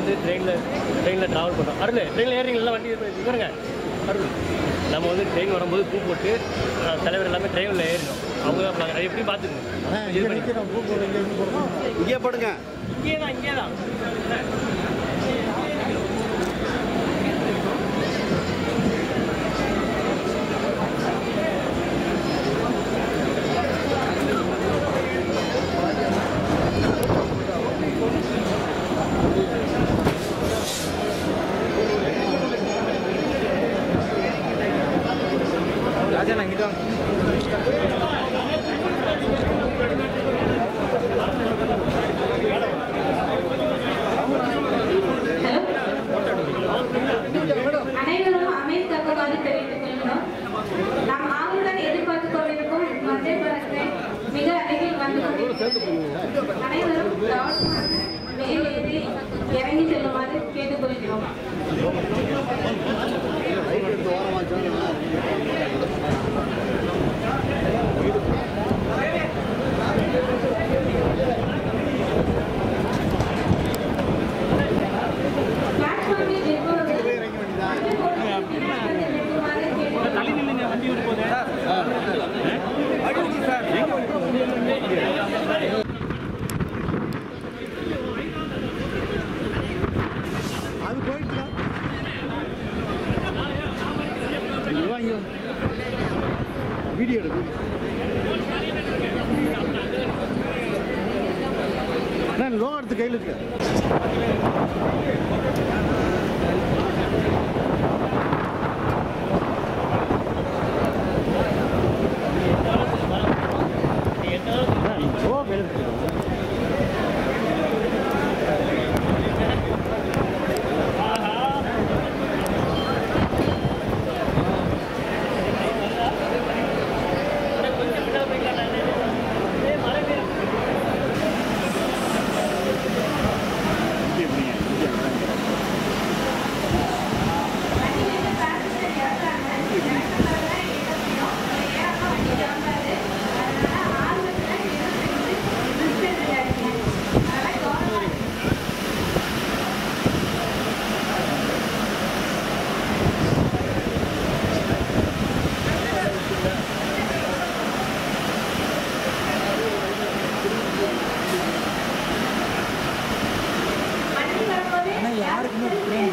வந்து ட்ரெயினில் ட்ரெயினில் ட்ராவல் பண்ணுறோம் அருள் ட்ரெயினில் ஏறிங்களா வண்டி இவருங்க அருள் நம்ம வந்து ட்ரெயின் வரும்போது பூ போட்டு அஹ், தலைவர் எல்லாமே ட்ரெயினில் ஏறினோம் அவங்க நாங்கள் எப்படி பார்த்துக்கணும் இது பண்ணி இங்கே போடுங்க இங்கே தான் இங்கே தான் ராஜா நான் இங்கிட்ட வாங்க. அனைவரும் அமைதி தக்கவாறு தெரிவித்துக் கொள்கிறோம் நாம் ஆவலுடன் எதிர்பார்த்துக் கொண்டிருக்கும் வந்தே பாரத்தை மிக அருகில் வந்து கொண்டிருக்கிறது அனைவரும் கவனமாக மேலேறி இறங்கி செல்லுமாறு கேட்டுக்கொள்கிறோம் பிளாட்ஃபார்மில் இருப்பவர்கள் வண்டி போட்டு நிற்குமாறு கேட்டுக்கொள்கிறோம் அது போயிட்டு இங்க வா, இங்க வா. வீடியோ எடு நான் லோ எடுத்து கையில் இருக்கு லோ கையில் இருக்கு யாருக்குமே ட்ரெயின்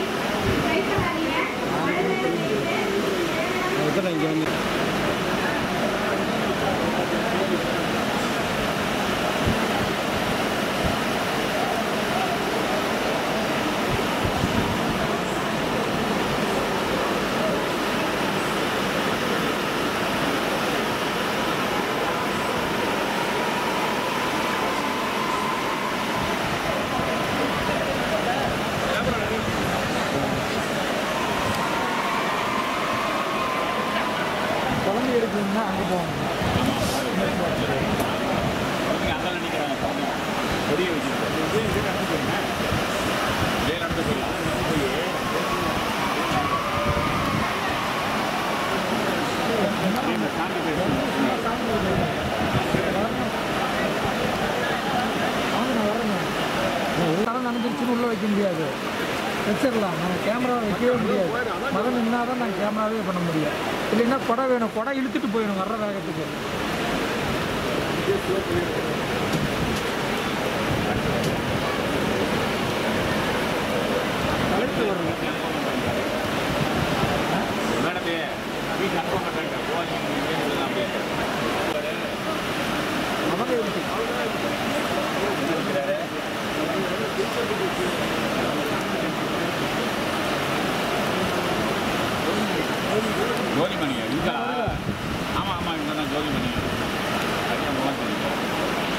அதுதான் இங்கே வந்து குழந்தை எடுக்கணும்னா அங்கே போகணும் அவங்க நான் வரேங்க ஒரு தரம் நடந்துருச்சுன்னு உள்ளே வைக்க முடியாது வச்சிடலாம் நம்ம கேமரா வைக்கவே முடியாது மகன் நின்னா தான் நாங்கள் கேமராவே பண்ண முடியும் இல்லைன்னா குடம் வேணும் குடம் இழுத்துட்டு போயிடும் வர்ற வேகத்துக்கு தலைப்பு வரணும் அவங்க எப்படி ஜோதிமணி இருக்கா ஆமாம் ஆமாம் இங்கே தான் ஜோதிமணி சரியா முகம் தெரியும்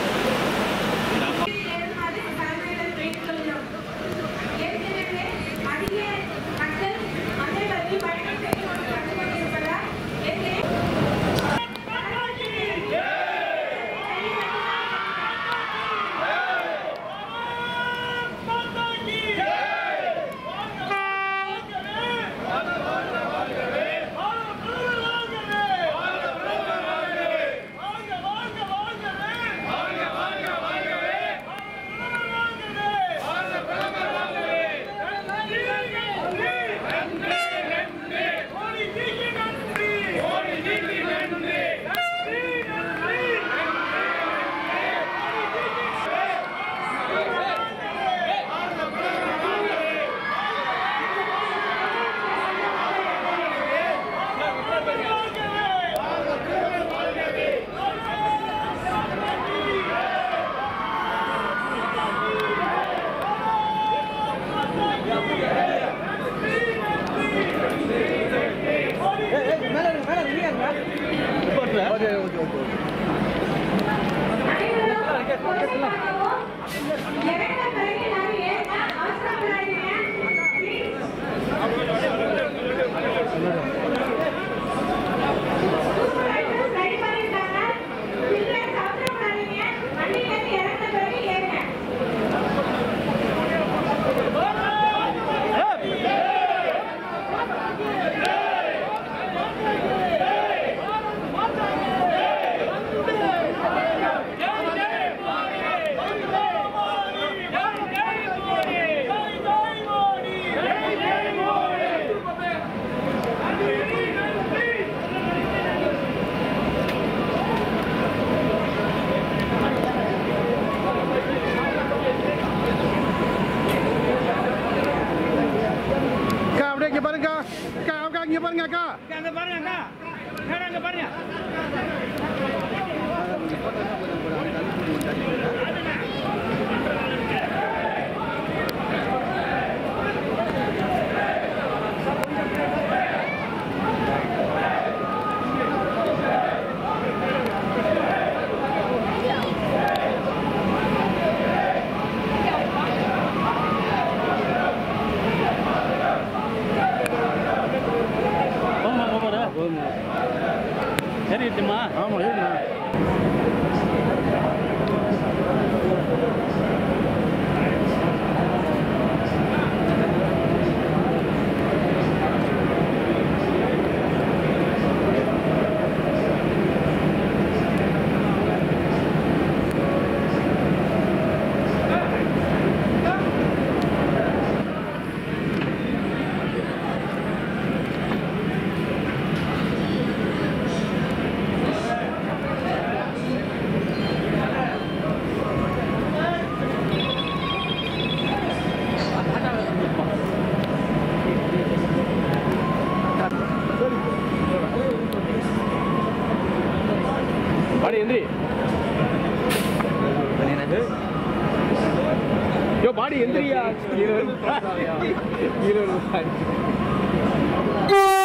பாருங்க அக்கா அங்க பாருங்க அக்கா மேடம் அங்க பாருங்க போமா போமாடா சரிட்டுமா ஆமா இருக்குண்ணா பாடி எந்திரி யோ பாடி எந்திரியா கீழே கீழே